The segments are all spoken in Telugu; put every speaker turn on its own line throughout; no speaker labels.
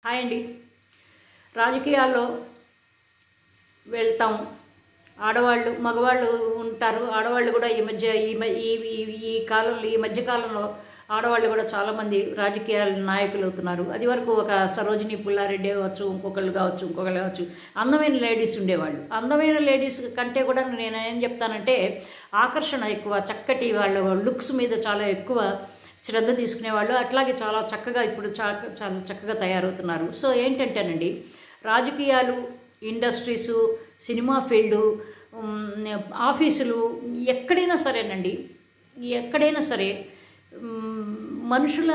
హాయ్ అండి రాజకీయాల్లో వెళ్తాం ఆడవాళ్ళు మగవాళ్ళు ఉంటారు ఆడవాళ్ళు కూడా ఈ మధ్య ఈ మ- ఈ ఈ- ఈ కాలంలో ఈ మధ్య కాలంలో ఆడవాళ్ళు కూడా చాలామంది రాజకీయ నాయకులు అవుతున్నారు అది వరకు ఒక సరోజిని పుల్లారెడ్డి కావచ్చు ఇంకొకళ్ళు కావచ్చు ఇంకొకళ్ళు కావచ్చు అందమైన లేడీస్ ఉండేవాళ్ళు అందమైన లేడీస్ కంటే కూడా నేను ఏం చెప్తానంటే ఆకర్షణ ఎక్కువ చక్కటి వాళ్ళ లుక్స్ మీద చాలా ఎక్కువ శ్రద్ధ తీసుకునేవాళ్ళు అట్లాగే చాలా చక్కగా ఇప్పుడు చా చాలా చక్కగా తయారవుతున్నారు సో ఏంటంటేనండి రాజకీయాలు ఇండస్ట్రీసు సినిమా ఫీల్డు ఉమ్, ఆఫీసులు ఎక్కడైనా సరేనండి ఎక్కడైనా సరే ఉమ్, మనుషుల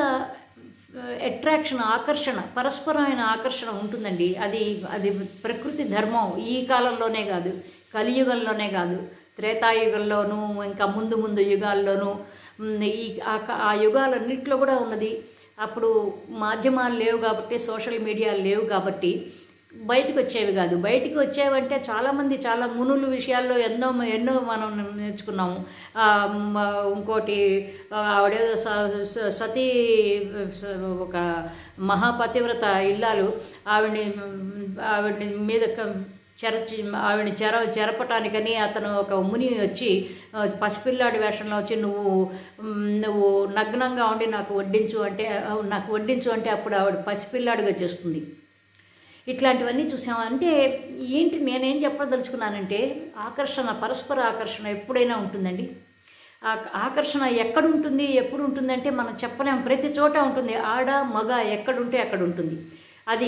అట్రాక్షన్ ఆకర్షణ పరస్పరమైన ఆకర్షణ ఉంటుందండి అది అది ప్రకృతి ధర్మం ఈ కాలంలోనే కాదు కలియుగంలోనే కాదు త్రేతాయుగంలోనూ ఇంకా ముందు ముందు యుగాల్లోనూ ఉమ్, ఈ ఆ క- ఆ యుగాలన్నింటిలో కూడా ఉన్నది అప్పుడు మాధ్యమాలు లేవు కాబట్టి సోషల్ మీడియా లేవు కాబట్టి బయటకు వచ్చేవి కాదు బయటికి వచ్చేవంటే చాలామంది చాలా మునులు విషయాల్లో ఎన్నో ఎన్నో మనం నేర్చుకున్నాము ఆ, మ- ఇంకోటి ఆ, ఆవిడేదో స- స- సతీ స- ఒక మహాపతివ్రత ఇల్లాలు ఆవిడ్ని ఆవిడ్ని మీద క- చెరచి ఆవిడని చెర చెరపటానికని అతను ఒక ముని వచ్చి ఆ, పసిపిల్లాడి వేషంలో వచ్చి నువ్వు మ్, నువ్వు నగ్నంగా ఉండి నాకు వడ్డించు అంటే ఆ, నాకు వడ్డించు అంటే అప్పుడు ఆవిడ పసిపిల్లాడిగా చేస్తుంది ఇట్లాంటివన్నీ చూసాం అంటే ఏంటి నేనేం చెప్పదలుచుకున్నానంటే ఆకర్షణ పరస్పర ఆకర్షణ ఎప్పుడైనా ఉంటుందండి ఆ ఆకర్షణ ఎక్కడ ఉంటుంది ఎప్పుడు ఉంటుందంటే మనం చెప్పలేం ప్రతి చోట ఉంటుంది ఆడ మగ ఎక్కడుంటే అక్కడ ఉంటుంది అది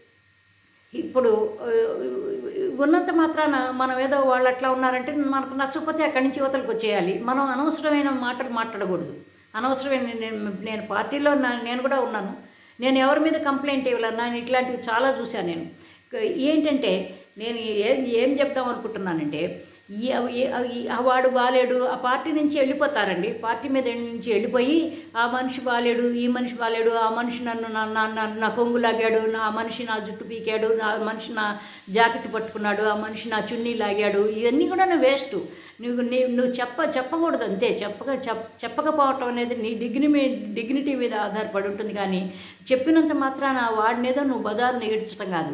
ఇప్పుడు ఆ, ఉన్నంత మాత్రాన మనం ఏదో వాళ్ళు అట్లా ఉన్నారంటే మనకు నచ్చకపోతే అక్కడి నుంచి యువతలకు వచ్చేయాలి మనం అనవసరమైన మాటలు మాట్లాడకూడదు అనవసరమైన నేను నేను పార్టీలో నా- నేను కూడా ఉన్నాను నేను ఎవరి మీద కంప్లైంట్ ఇవ్వలేను నేను ఇట్లాంటివి చాలా చూశాను నేను క- ఏంటంటే నేను ఏం ఏం చెప్దాం అనుకుంటున్నానంటే ఈ ఈ- ఈ- ఆ వాడు బాలేడు ఆ పార్టీ నుంచి వెళ్ళిపోతారండి పార్టీ మీద నుంచి వెళ్ళిపోయి ఆ మనిషి బాలేడు ఈ మనిషి బాలేడు ఆ మనిషి నన్ను నా నా నా- నా కొంగు లాగాడు నా మనిషి నా జుట్టు పీకాడు నా మనిషి నా జాకెట్ పట్టుకున్నాడు ఆ మనిషి నా చున్నీ లాగాడు ఇవన్నీ కూడా వేస్ట్ నువ్వు నీ నువ్వు చెప్ప చెప్పకూడదు అంతే చెప్పక చెప్ చెప్పకపోవటం అనేది నీ డిగ్ని మీ డిగ్నిటీ మీద ఆధారపడి ఉంటుంది కానీ చెప్పినంత మాత్రాన వాడినేదో నువ్వు బజారుని ఏడ్చడం కాదు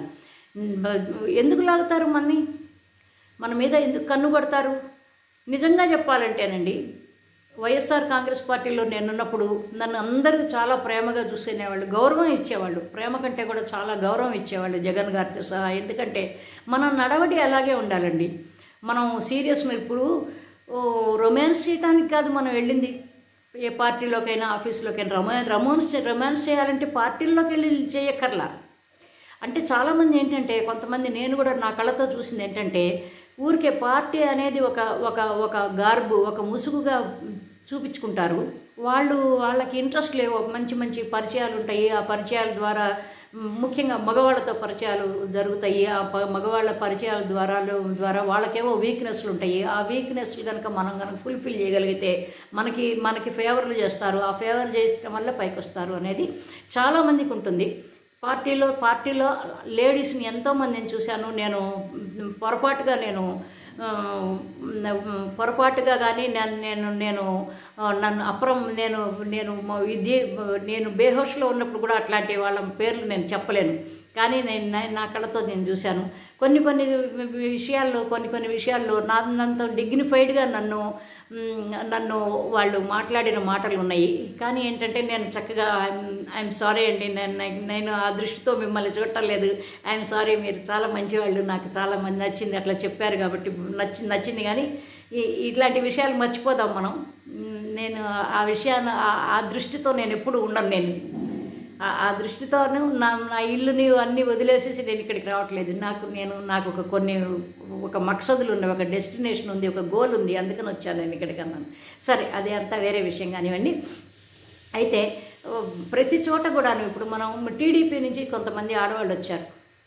ఎందుకు లాగుతారు మన్ని మన మీద ఎందుకు కన్ను పడతారు నిజంగా చెప్పాలంటేనండి వైఎస్ఆర్ కాంగ్రెస్ పార్టీలో నేనున్నప్పుడు నన్ను అందరూ చాలా ప్రేమగా చూసుకునేవాళ్ళు గౌరవం ఇచ్చేవాళ్ళు ప్రేమ కంటే కూడా చాలా గౌరవం ఇచ్చేవాళ్ళు జగన్ గారితో సహా ఎందుకంటే మన నడవడి అలాగే ఉండాలండి మనం సీరియస్ ఇప్పుడు ఓ, రొమాన్స్ చేయడానికి కాదు మనం వెళ్ళింది ఏ పార్టీలోకైనా ఆఫీస్లోకైనా రొమా రొమాన్స్ రొమాన్స్ చేయాలంటే పార్టీల్లోకి వెళ్ళి చేయక్కర్లా అంటే చాలామంది ఏంటంటే కొంతమంది నేను కూడా నా కళ్ళతో చూసింది ఏంటంటే ఊరికే పార్టీ అనేది ఒక ఒక ఒక గార్బు ఒక ముసుగుగా చూపించుకుంటారు వాళ్ళు వాళ్ళకి ఇంట్రెస్ట్ లేవు మంచి మంచి పరిచయాలు ఉంటాయి ఆ పరిచయాల ద్వారా మ్, ముఖ్యంగా మగవాళ్ళతో పరిచయాలు జరుగుతాయి ఆ ప- మగవాళ్ళ పరిచయాల ద్వారా ద్వారా వాళ్ళకేవో వీక్నెస్లు ఉంటాయి ఆ వీక్నెస్లు కనుక మనం కనుక ఫుల్ఫిల్ చేయగలిగితే మనకి మనకి ఫేవర్లు చేస్తారు ఆ ఫేవర్ చేయడం వల్ల పైకి వస్తారు అనేది చాలామందికి ఉంటుంది పార్టీలో పార్టీలో లేడీస్ని ఎంతోమందిని చూశాను నేను మ్, పొరపాటుగా నేను ఆ, మ్, పొరపాటుగా కానీ నేను నేను నేను ఆ, నన్ను అప్రం నేను నేను మ- ఇది నేను బేహోష్లో ఉన్నప్పుడు కూడా అట్లాంటి వాళ్ళ పేర్లు నేను చెప్పలేను కానీ నేను నా- నా కళ్ళతో నేను చూశాను కొన్ని కొన్ని విషయాల్లో కొన్ని కొన్ని విషయాల్లో నా నంత డిగ్నిఫైడ్గా నన్ను మ్, నన్ను వాళ్ళు మాట్లాడిన మాటలు ఉన్నాయి కానీ ఏంటంటే నేను చక్కగా ఐఎమ్ సారీ అండి నేను నేను- నేను ఆ దృష్టితో మిమ్మల్ని చూడటలేదు ఐఎమ్ సారీ మీరు చాలా మంచివాళ్ళు నాకు చాలా మంది నచ్చింది అట్లా చెప్పారు కాబట్టి నచ్చి నచ్చింది కానీ ఈ- ఇట్లాంటి విషయాలు మర్చిపోదాం మనం మ్, నేను ఆ విషయాన్ని ఆ- ఆ దృష్టితో నేను ఎప్పుడు ఉండను నేను ఆ- ఆ దృష్టితోను నా నా ఇల్లుని అన్నీ వదిలేసేసి నేను ఇక్కడికి రావట్లేదు నాకు నేను నాకు ఒక కొన్ని ఒక మక్సదులు ఉన్నాయి ఒక డెస్టినేషన్ ఉంది ఒక గోల్ ఉంది అందుకని వచ్చాను నేను ఇక్కడికి అన్నాను సరే అది అంతా వేరే విషయం కానివ్వండి అయితే ఓ, ప్రతి చోట కూడాను ఇప్పుడు మనం టీడీపీ నుంచి కొంతమంది ఆడవాళ్ళు వచ్చారు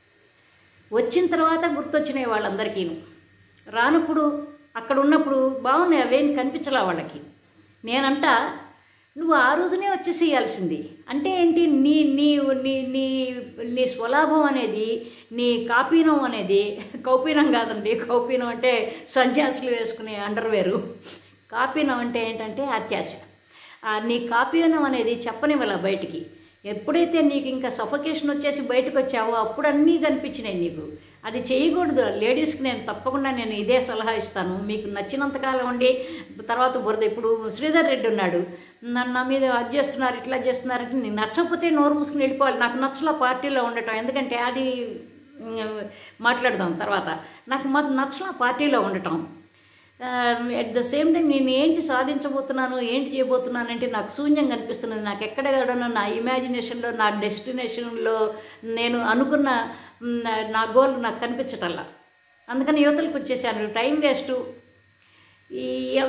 వచ్చిన తర్వాత గుర్తొచ్చినాయి వాళ్ళందరికీ రానప్పుడు అక్కడ ఉన్నప్పుడు బాగున్నాయి అవేం కనిపించలా వాళ్ళకి నేనంట నువ్వు ఆ రోజునే వచ్చేసేయాల్సింది అంటే ఏంటి నీ నీ నీ నీ నీ స్వలాభం అనేది నీ కాపీనం అనేది కౌపీనం కాదండి కౌపీనం అంటే సన్యాసులు వేసుకునే అండర్వేరు కాపీనం అంటే ఏంటంటే అత్యాశ ఆ నీ కాపీనం అనేది చెప్పనివ్వాల బయటికి ఎప్పుడైతే నీకు ఇంకా సఫకేషన్ వచ్చేసి బయటకు వచ్చావో అప్పుడు అన్నీ కనిపించినాయి నీకు అది చేయకూడదు లేడీస్కి నేను తప్పకుండా నేను ఇదే సలహా ఇస్తాను మీకు నచ్చినంతకాలం ఉండి తర్వాత బురద ఇప్పుడు శ్రీధర్ రెడ్డి ఉన్నాడు నన్ను నా మీద అది చేస్తున్నారు ఇట్లా చేస్తున్నారు అంటే నీకు నచ్చకపోతే నోరు మూసుకుని వెళ్ళిపోవాలి నాకు నచ్చల పార్టీలో ఉండటం ఎందుకంటే అది ఉమ్, మాట్లాడదాం తర్వాత నాకు మాత్రం నచ్చల పార్టీలో ఉండటం అట్ ద సేమ్ టైం నేను ఏంటి సాధించబోతున్నాను ఏంటి చేయబోతున్నాను అంటే నాకు శూన్యం కనిపిస్తున్నది నాకు ఎక్కడ కూడా నా ఇమాజినేషన్లో నా డెస్టినేషన్లో నేను అనుకున్న మ్, నా గోల్ నాకు కనిపించటల్లా అందుకని యువతలకు వచ్చేసాను టైం వేస్టు ఈ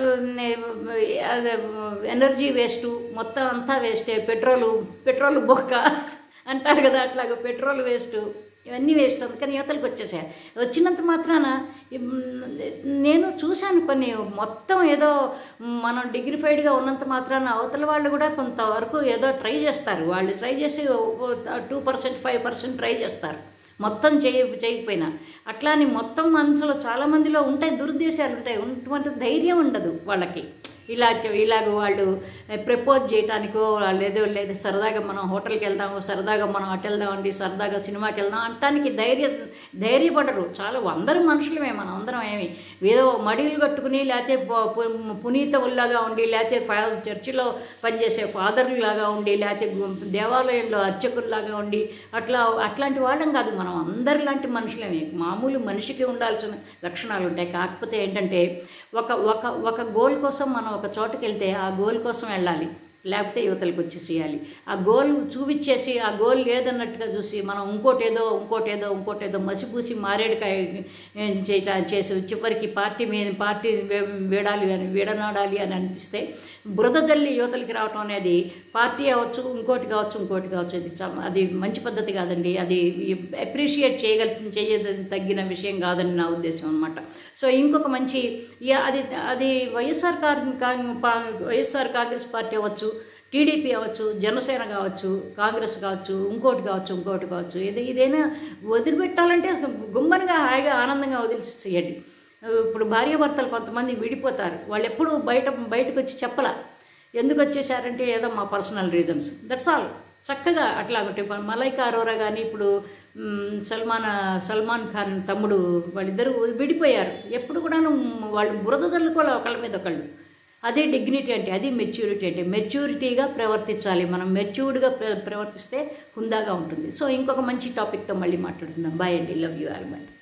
ఎనర్జీ వేస్టు మొత్తం అంతా వేస్టే పెట్రోలు పెట్రోల్ బొక్క అంటారు కదా అట్లాగా పెట్రోల్ వేస్ట్ ఇవన్నీ వేస్ట్ అందుకని యువతలకు వచ్చేసాయి వచ్చినంత మాత్రాన ఇమ్, నేను చూశాను కొన్ని మొత్తం ఏదో మనం డిగ్నిఫైడ్గా ఉన్నంత మాత్రాన అవతల వాళ్ళు కూడా కొంతవరకు ఏదో ట్రై చేస్తారు వాళ్ళు ట్రై చేసి two percent five percent try చేస్తారు మొత్తం చేయ చేయకపోయినా అట్లా అని మొత్తం మనసులో చాలామందిలో ఉంటాయి దురుద్దేశాలు ఉంటాయి ఉన్నటువంటి ధైర్యం ఉండదు వాళ్ళకి ఇలా చె- ఇలాగ వాళ్ళు ప్రపోజ్ చేయటానికో వాళ్ళు ఏదో లేదా సరదాగా మనం హోటల్కి వెళ్దాము సరదాగా మనం అటు వెళ్దామండి సరదాగా సినిమాకి వెళ్దాం అంటానికి ధైర్య ధైర్యపడరు చాలా అందరూ మనుషులమే మనం అందరం ఏమి ఏదో మడిలు కట్టుకుని లేకపోతే పు- పు- పునీతవుల్లాగా ఉండి లేకపోతే ఫా- చర్చిలో పనిచేసే ఫాదర్లాగా ఉండి లేకపోతే గు- దేవాలయంలో అర్చకుల్లాగా ఉండి అట్లా అట్లాంటి వాళ్ళం కాదు మనం అందరిలాంటి మనుషులమే మామూలు మనిషికి ఉండాల్సిన లక్షణాలు ఉంటాయి కాకపోతే ఏంటంటే ఒక ఒక ఒక గోల్ కోసం మనం ఒక చోటుకి వెళ్తే ఆ గోల్ కోసం వెళ్ళాలి లేకపోతే యువతలకు వచ్చేసేయాలి ఆ గోల్ చూపించేసి ఆ గోల్ లేదన్నట్టుగా చూసి మనం ఇంకోటి ఏదో ఇంకోటి ఏదో ఇంకోటి ఏదో మసిపూసి మారేడుకాయ ఏ, చేయట చేసి చివరికి పార్టీ మీద పార్టీ వే- వేడాలి అని వీడనాడాలి అని అనిపిస్తే బురద జల్లి యువతలకి రావటం అనేది పార్టీ అవ్వచ్చు ఇంకోటి కావచ్చు ఇంకోటి కావచ్చు అది చా- అది మంచి పద్ధతి కాదండి అది అప్రిషియేట్ చేయగల చేయ తగ్గిన విషయం కాదని నా ఉద్దేశం అనమాట సో ఇంకొక మంచి యా- అది అది వైఎస్ఆర్ కాంగ్ కాంగ్- పా- వైఎస్ఆర్ కాంగ్రెస్ పార్టీ అవ్వచ్చు టీడీపీ అవ్వచ్చు జనసేన కావచ్చు కాంగ్రెస్ కావచ్చు ఇంకోటి కావచ్చు ఇంకోటి కావచ్చు ఇది ఇదైనా వదిలిపెట్టాలంటే గుమ్మనిగా హాయిగా ఆనందంగా వదిలిసేయండి ఇప్పుడు భార్యాభర్తలు కొంతమంది విడిపోతారు వాళ్ళు ఎప్పుడు బయట బయటకు వచ్చి చెప్పలా ఎందుకు వచ్చేసారంటే ఏదో మా పర్సనల్ రీజన్స్ దట్స్ ఆల్ చక్కగా అట్లా ఒకటి మలైకా అరోరా కానీ ఇప్పుడు మ్, సల్మాన్ సల్మాన్ ఖాన్ తమ్ముడు వాళ్ళిద్దరూ విడిపోయారు ఎప్పుడు కూడా వాళ్ళు బురద చల్లుకోవాలి ఒకళ్ళ మీద ఒకళ్ళు అదే డిగ్నిటీ అంటే అది మెచ్యూరిటీ అంటే మెచ్యూరిటీగా ప్రవర్తించాలి మనం మెచ్యూర్డ్గా ప్ర ప్రవర్తిస్తే హుందాగా ఉంటుంది సో ఇంకొక మంచి టాపిక్తో మళ్ళీ మాట్లాడుకుందాం బాయ్ అండి లవ్ యూ ఆల్ బాయ్